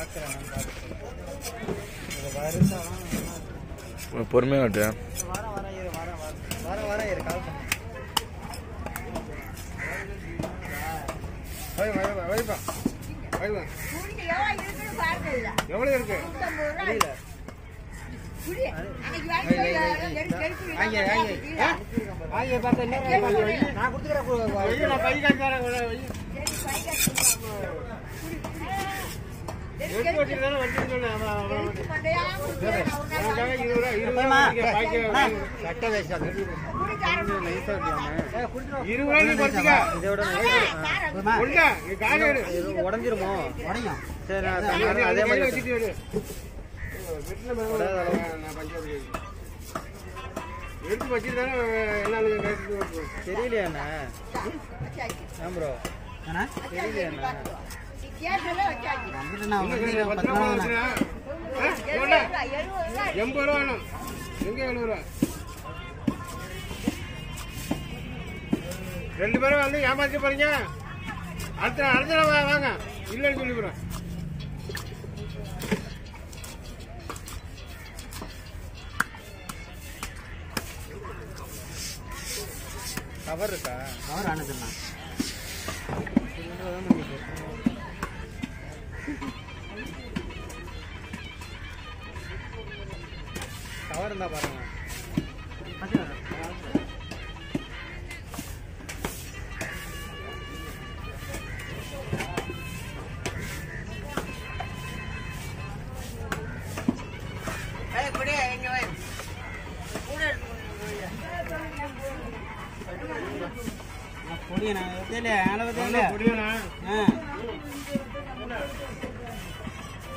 பார்க்குறேன் நான் பார்த்துட்டு இது வருஷம் பொறுமையாக காட்டு வர வர இரு வர வர வர வர இரு கால் பண்ணு வை வை வை வைப்பா வைப்பா எவ்வளோ இருக்கு புரியல வாங்கி வாங்கி வாங்கி பார்த்தா என்ன நான் கொடுத்துக்கிறேன் நான் பை காட்டுறேன் வை எடுத்து வச்சுட்டு தானே வச்சுன்னு சொன்னேன் அவன் அவன் அவனுக்காக இருபது ரூபா இருபது ரூபா வாங்கிக்க, பாக்கி சட்டை வேஸ்ட் இருபது ரூபா நீ குறைச்சிக்க இதோட உண்டா நீ காக எடு உடஞ்சிருமோ உடையும் சரி நான் தனியா அதே மாதிரி வச்சுட்டு எடு எடுத்து வச்சுட்டு தானே என்ன தெரியலையா என்ன ப்ரோ தெரியலையா எண்பது ரூபா வேணும் எங்க எழுபது ரூபா ரெண்டு பேரும் வந்து ஏமாத்தி போறீங்க அடுத்த அடுத்த தடவை வாங்க இல்லைன்னு சொல்லிக்கிறேன் கவர் இருக்கா கவர் ஆனதுண்ணா கவர் இருந்தா பாருங்க பொடியண்ணா தெரியல அளவு தெரியல புரியுண்ணா ஆ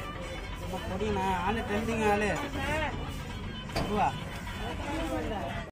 பொடியண்ணா ஆளு ட்ரெண்டிங் ஆளு ரூபா